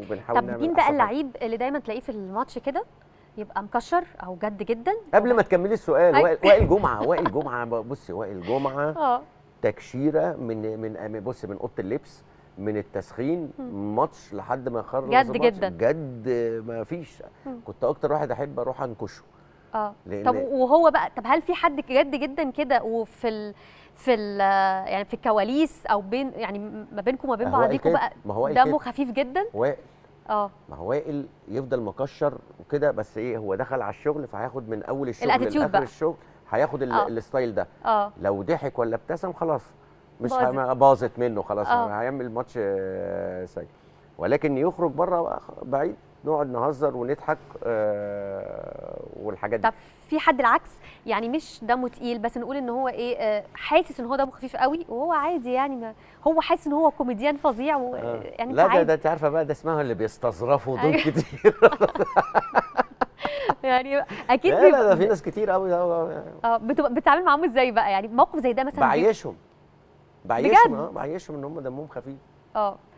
وبنحاول طب نعمل مين بقى أحسن حاجة. اللعيب اللي دايما تلاقيه في الماتش كده يبقى مكشر او جد جدا قبل ما تكملي السؤال أي. وائل وائل جمعه وائل جمعه بصي وائل جمعه اه تكشيره من من بص من اوضه اللبس من التسخين ماتش لحد ما يخلص جد الماتش. جدا. جد ما فيش مم. كنت اكتر واحد احب اروح انكشه اه لأن- طب وهو بقى طب هل في حد جد جدا كده وفي ال في ال يعني في الكواليس او بين يعني ما بينكم وما بين ما هو وائل بعضيكم كده. بقى ما هو وائل دمه كده. خفيف جدا وائل اه ما هو وائل يفضل مكشر وكده بس ايه هو دخل على الشغل فهياخد من اول الشغل الاتيتيود لاخر بقى. الشغل هياخد ال- آه. الستايل ده اه لو ضحك ولا ابتسم خلاص مش باظت. هم- باظت منه خلاص آه. هيعمل ماتش آه، سيء ولكن يخرج بره بعيد نقعد نهزر ونضحك آه، والحاجات دي طب في حد العكس يعني مش دمه تقيل بس نقول ان هو ايه آه، حاسس ان هو دمه خفيف قوي وهو عادي يعني ما هو حاسس ان هو كوميديان فظيع و... آه. يعني لا انت ده عادي ده انت عارفه بقى ده اسمها اللي بيستظرفوا دول أيوة. كتير يعني اكيد لا لا ده بيبقى- في ناس كتير قوي اه بتبقى بتتعامل معاهم ازاي بقى يعني موقف زي ده مثلا بي- بعيشهم بعيشهم اه بعيشهم ان هم دمهم خفيف اه